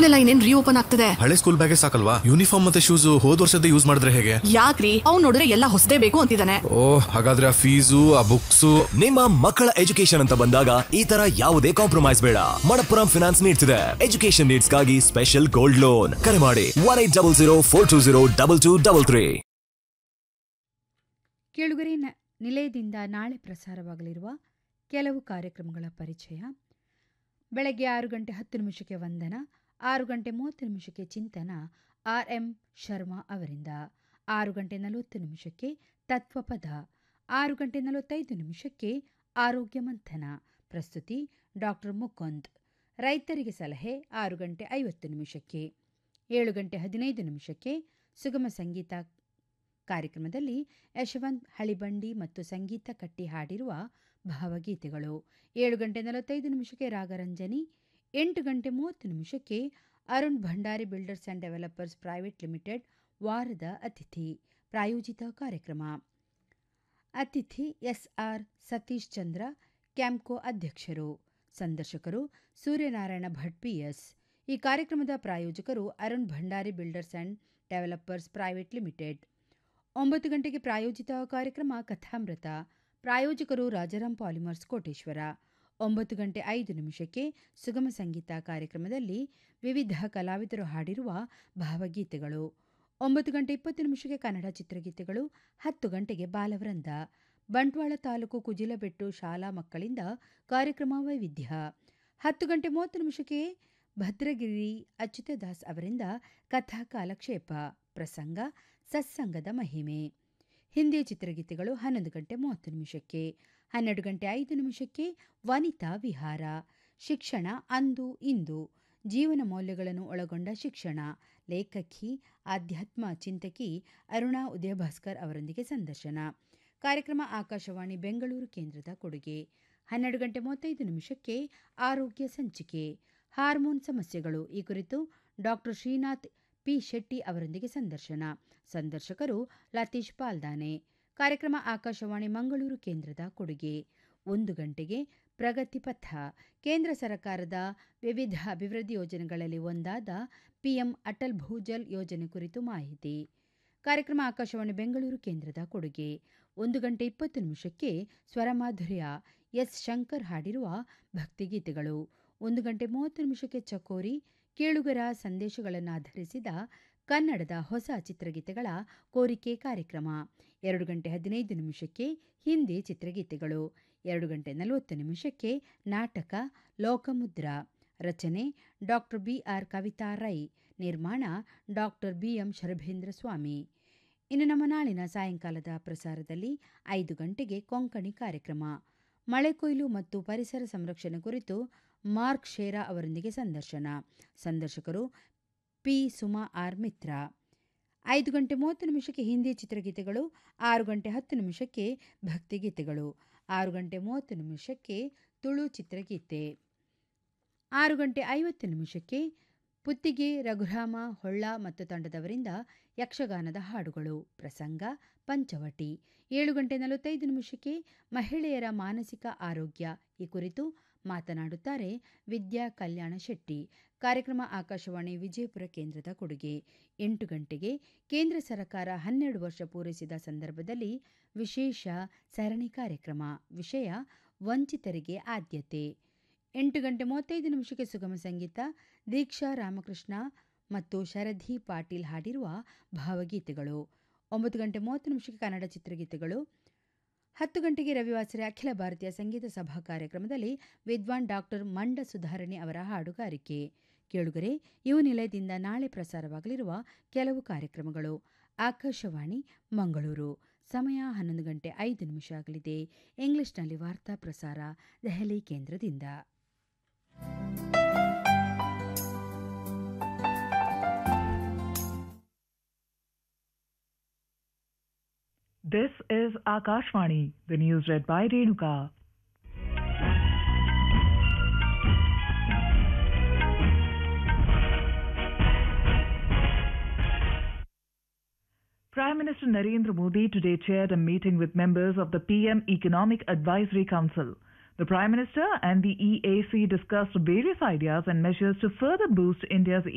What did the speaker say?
ಎಲ್ಲ ಇನ್ನೇನ್ ರೀಓಪನ್ ಆಗ್ತದೆ ಹಳೆ ಸ್ಕೂಲ್ ಬ್ಯಾಗೇ ಸಾಕಲ್ವಾ ಯೂನಿಫಾರ್ಮ್ ಮತ್ತೆ ಶೂಸ್ ಹೋದ್ ವರ್ಷದ ಯೂಸ್ ಮಾಡಿದ್ರೆ ಹೇಗೆ ಯಾಕ್ರಿ ಅವ್ನ್ ನೋಡಿದ್ರೆ ಎಲ್ಲ ಹೊಸದೇ ಬೇಕು ಅಂತಿದ್ದಾನೆ ಓ ಹಾಗಾದ್ರೆ ಆ ಫೀಸು ಆ ಬುಕ್ಸು ನಿಮ್ಮ ಮಕ್ಕಳ ಎಜುಕೇಶನ್ ಅಂತ ಬಂದಾಗ ಈ ತರ ಯಾವುದೇ ಕಾಂಪ್ರಮೈಸ್ ಬೇಡ ಮಣಪ್ಪುರಂ ಫಿನಾನ್ಸ್ ನೀಡ್ತಿದೆ ಎಜುಕೇಶನ್ ನೀಡ್ಸ್ಗಾಗಿ ಸ್ಪೆಷಲ್ ಗೋಲ್ಡ್ ಲೋನ್ ಕರೆ ಮಾಡಿ one eight double zero four two zero double two double three ಕೇಳುಗರೆ ನ- ನಿಲಯದಿಂದ ನಾಳೆ ಪ್ರಸಾರವಾಗಲಿರುವ ಕೆಲವು ಕಾರ್ಯಕ್ರಮಗಳ ಪರಿಚಯ ಬೆಳಗ್ಗೆ ಆರು ಗಂಟೆ ಹತ್ತು ನಿಮಿಷಕ್ಕೆ ವಂದನ ಆರು ಗಂಟೆ ಮೂವತ್ತು ನಿಮಿಷಕ್ಕೆ ಚಿಂತನ ಆರ್ ಎಂ ಶರ್ಮಾ ಅವರಿಂದ ಆರು ಗಂಟೆ ನಲವತ್ತು ನಿಮಿಷಕ್ಕೆ ತತ್ವಪದ ಆರು ಗಂಟೆ ನಲವತ್ತೈದು ನಿಮಿಷಕ್ಕೆ ಆರೋಗ್ಯ ಮಂಥನ ಪ್ರಸ್ತುತಿ ಡಾಕ್ಟರ್ ಮುಕುಂದ್ ರೈತರಿಗೆ ಸಲಹೆ ಆರು ಗಂಟೆ ಐವತ್ತು ನಿಮಿಷಕ್ಕೆ ಏಳು ಗಂಟೆ ಹದಿನೈದು ನಿಮಿಷಕ್ಕೆ ಸುಗಮ ಸಂಗೀತ ಕಾರ್ಯಕ್ರಮದಲ್ಲಿ ಯಶವಂತ್ ಹಳಿಬಂಡಿ ಮತ್ತು ಸಂಗೀತ ಕಟ್ಟಿ ಹಾಡಿರುವ ಭಾವಗೀತೆಗಳು ಏಳು ಗಂಟೆ ನಲವತ್ತೈದು ನಿಮಿಷಕ್ಕೆ ರಾಗರಂಜನಿ ಎಂಟು ಗಂಟೆ ಮೂವತ್ತು ನಿಮಿಷಕ್ಕೆ Arun Bhandari builders and developers private limited ವಾರದ ಅತಿಥಿ ಪ್ರಾಯೋಜಿತ ಕಾರ್ಯಕ್ರಮ ಅತಿಥಿ ಎಸ್ಆರ್ ಸತೀಶ್ ಚಂದ್ರ ಕ್ಯಾಂಪ್ಕೋ ಅಧ್ಯಕ್ಷರು ಸಂದರ್ಶಕರು ಸೂರ್ಯನಾರಾಯಣ ಭಟ್ ಪಿಎಸ್ ಈ ಕಾರ್ಯಕ್ರಮದ ಪ್ರಾಯೋಜಕರು Arun Bhandari builders and developers private limited ಒಂಬತ್ತು ಗಂಟೆಗೆ ಪ್ರಾಯೋಜಿತ ಕಾರ್ಯಕ್ರಮ ಕಥಾಮೃತ ಪ್ರಾಯೋಜಕರು ರಾಜಾರಾಮ್ ಪಾಲಿಮರ್ಸ್ ಕೋಟೇಶ್ವರ ಒಂಬತ್ತು ಗಂಟೆ ಐದು ನಿಮಿಷಕ್ಕೆ ಸುಗಮ ಸಂಗೀತ ಕಾರ್ಯಕ್ರಮದಲ್ಲಿ ವಿವಿಧ ಕಲಾವಿದರು ಹಾಡಿರುವ ಭಾವಗೀತೆಗಳು ಒಂಬತ್ತು ಗಂಟೆ ಇಪ್ಪತ್ತು ನಿಮಿಷಕ್ಕೆ ಕನ್ನಡ ಚಿತ್ರಗೀತೆಗಳು ಹತ್ತು ಗಂಟೆಗೆ ಬಾಲವೃಂದ ಬಂಟ್ವಾಳ ತಾಲೂಕು ಕುಜಿಲಬೆಟ್ಟು ಶಾಲಾ ಮಕ್ಕಳಿಂದ ಕಾರ್ಯಕ್ರಮ ವೈವಿಧ್ಯ ಹತ್ತು ಗಂಟೆ ಮೂವತ್ತು ನಿಮಿಷಕ್ಕೆ ಭದ್ರಗಿರಿ ಅಚ್ಯುತದಾಸ್ ಅವರಿಂದ ಕಥಾ ಕಾಲಕ್ಷೇಪ ಪ್ರಸಂಗ ಸತ್ಸಂಗದ ಮಹಿಮೆ ಹಿಂದಿ ಚಿತ್ರಗೀತೆಗಳು ಹನ್ನೊಂದು ಗಂಟೆ ಮೂವತ್ತು ನಿಮಿಷಕ್ಕೆ ಹನ್ನೆರಡು ಗಂಟೆ ಐದು ನಿಮಿಷಕ್ಕೆ ವನಿತಾ ವಿಹಾರ ಶಿಕ್ಷಣ ಅಂದು ಇಂದು ಜೀವನ ಮೌಲ್ಯಗಳನ್ನು ಒಳಗೊಂಡ ಶಿಕ್ಷಣ ಲೇಖಕಿ ಆಧ್ಯಾತ್ಮ ಚಿಂತಕಿ ಅರುಣಾ ಉದಯಭಾಸ್ಕರ್ ಅವರೊಂದಿಗೆ ಸಂದರ್ಶನ ಕಾರ್ಯಕ್ರಮ ಆಕಾಶವಾಣಿ ಬೆಂಗಳೂರು ಕೇಂದ್ರದ ಕೊಡುಗೆ ಹನ್ನೆರಡು ಗಂಟೆ ಮೂವತ್ತೈದು ನಿಮಿಷಕ್ಕೆ ಆರೋಗ್ಯ ಸಂಚಿಕೆ ಹಾರ್ಮೋನ್ ಸಮಸ್ಯೆಗಳು ಈ ಕುರಿತು ಡಾಕ್ಟರ್ ಶ್ರೀನಾಥ್ ಪಿ ಶೆಟ್ಟಿ ಅವರೊಂದಿಗೆ ಸಂದರ್ಶನ ಸಂದರ್ಶಕರು ಲತೀಶ್ ಪಾಲ್ದಾನೆ ಕಾರ್ಯಕ್ರಮ ಆಕಾಶವಾಣಿ ಮಂಗಳೂರು ಕೇಂದ್ರದ ಕೊಡುಗೆ ಒಂದು ಗಂಟೆಗೆ ಪ್ರಗತಿ ಪಥ ಕೇಂದ್ರ ಸರ್ಕಾರದ ವಿವಿಧ ಅಭಿವೃದ್ಧಿ ಯೋಜನೆಗಳಲ್ಲಿ ಒಂದಾದ ಪಿಎಂ ಅಟಲ್ ಭೂಜಲ್ ಯೋಜನೆ ಕುರಿತು ಮಾಹಿತಿ ಕಾರ್ಯಕ್ರಮ ಆಕಾಶವಾಣಿ ಬೆಂಗಳೂರು ಕೇಂದ್ರದ ಕೊಡುಗೆ ಒಂದು ಗಂಟೆ ಇಪ್ಪತ್ತು ನಿಮಿಷಕ್ಕೆ ಸ್ವರಮಾಧುರ್ಯ ಎಸ್ ಶಂಕರ್ ಹಾಡಿರುವ ಭಕ್ತಿಗೀತೆಗಳು ಒಂದು ಗಂಟೆ ಮೂವತ್ತು ನಿಮಿಷಕ್ಕೆ ಚಕೋರಿ ಕೇಳುಗರ ಸಂದೇಶಗಳನ್ನು ಆಧರಿಸಿದ ಕನ್ನಡದ ಹೊಸ ಚಿತ್ರಗೀತೆಗಳ ಕೋರಿಕೆ ಕಾರ್ಯಕ್ರಮ ಎರಡು ಗಂಟೆ ಹದಿನೈದು ನಿಮಿಷಕ್ಕೆ ಹಿಂದಿ ಚಿತ್ರಗೀತೆಗಳು ಎರಡು ಗಂಟೆ ನಲವತ್ತು ನಿಮಿಷಕ್ಕೆ ನಾಟಕ ಲೋಕಮುದ್ರಾ ರಚನೆ ಡಾಕ್ಟರ್ ಬಿಆರ್ ಕವಿತಾ ರೈ ನಿರ್ಮಾಣ ಡಾಕ್ಟರ್ ಬಿಎಂ ಶರಭೇಂದ್ರ ಸ್ವಾಮಿ ಇನ್ನು ನಮ್ಮ ನಾಳಿನ ಸಾಯಂಕಾಲದ ಪ್ರಸಾರದಲ್ಲಿ ಐದು ಗಂಟೆಗೆ ಕೊಂಕಣಿ ಕಾರ್ಯಕ್ರಮ ಮಳೆ ಕೊಯ್ಲು ಮತ್ತು ಪರಿಸರ ಸಂರಕ್ಷಣೆ ಕುರಿತು ಮಾರ್ಕ್ ಶೇರಾ ಅವರೊಂದಿಗೆ ಸಂದರ್ಶನ ಸಂದರ್ಶಕರು ಪಿ ಸುಮಾ ಆರ್ ಮಿತ್ರ ಐದು ಗಂಟೆ ಮೂವತ್ತು ನಿಮಿಷಕ್ಕೆ ಹಿಂದಿ ಚಿತ್ರಗೀತೆಗಳು ಆರು ಗಂಟೆ ಹತ್ತು ನಿಮಿಷಕ್ಕೆ ಭಕ್ತಿಗೀತೆಗಳು ಆರು ಗಂಟೆ ಮೂವತ್ತು ನಿಮಿಷಕ್ಕೆ ತುಳು ಚಿತ್ರಗೀತೆ ಆರು ಗಂಟೆ ಐವತ್ತು ನಿಮಿಷಕ್ಕೆ ಪುತ್ತಿಗೆ ರಘುರಾಮ ಹೊಳ್ಳ ಮತ್ತು ತಂಡದವರಿಂದ ಯಕ್ಷಗಾನದ ಹಾಡುಗಳು ಪ್ರಸಂಗ ಪಂಚವಟಿ ಏಳು ಗಂಟೆ ನಲವತ್ತೈದು ನಿಮಿಷಕ್ಕೆ ಮಹಿಳೆಯರ ಮಾನಸಿಕ ಆರೋಗ್ಯ ಈ ಕುರಿತು ಮಾತನಾಡುತ್ತಾರೆ ವಿದ್ಯಾ ಕಲ್ಯಾಣ ಶೆಟ್ಟಿ ಕಾರ್ಯಕ್ರಮ ಆಕಾಶವಾಣಿ ವಿಜಯಪುರ ಕೇಂದ್ರದ ಕೊಡುಗೆ ಎಂಟು ಗಂಟೆಗೆ ಕೇಂದ್ರ ಸರ್ಕಾರ ಹನ್ನೆರಡು ವರ್ಷ ಪೂರೈಸಿದ ಸಂದರ್ಭದಲ್ಲಿ ವಿಶೇಷ ಸರಣಿ ಕಾರ್ಯಕ್ರಮ ವಿಷಯ ವಂಚಿತರಿಗೆ ಆದ್ಯತೆ ಎಂಟು ಗಂಟೆ ಮೂವತ್ತೈದು ನಿಮಿಷಕ್ಕೆ ಸುಗಮ ಸಂಗೀತ ದೀಕ್ಷಾ ರಾಮಕೃಷ್ಣ ಮತ್ತು ಶರಧಿ ಪಾಟೀಲ್ ಹಾಡಿರುವ ಭಾವಗೀತೆಗಳು ಒಂಬತ್ತು ಗಂಟೆ ಮೂವತ್ತು ನಿಮಿಷಕ್ಕೆ ಕನ್ನಡ ಚಿತ್ರಗೀತೆಗಳು ಹತ್ತು ಗಂಟೆಗೆ ರವಿವಾಸರೆ ಅಖಿಲ ಭಾರತೀಯ ಸಂಗೀತ ಸಭಾ ಕಾರ್ಯಕ್ರಮದಲ್ಲಿ ವಿದ್ವಾನ್ ಡಾಕ್ಟರ್ ಮಂಡ ಸುಧಾರಣೆ ಅವರ ಹಾಡುಗಾರಿಕೆ ಕೇಳುಗರೆ ಇವು ನಿಲಯದಿಂದ ನಾಳೆ ಪ್ರಸಾರವಾಗಲಿರುವ ಕೆಲವು ಕಾರ್ಯಕ್ರಮಗಳು ಆಕಾಶವಾಣಿ ಮಂಗಳೂರು ಸಮಯ ಹನ್ನೊಂದು ಗಂಟೆ ಐದು ನಿಮಿಷ ಆಗಲಿದೆ ಇಂಗ್ಲಿಷ್ನಲ್ಲಿ ವಾರ್ತಾ ಪ್ರಸಾರ ದೆಹಲಿ ಕೇಂದ್ರದಿಂದ This is Akashvani, the news read by Renuka. Prime Minister Narendra Modi today chaired a meeting with members of the PM Economic Advisory Council. The Prime Minister and the EAC discussed various ideas and measures to further boost India's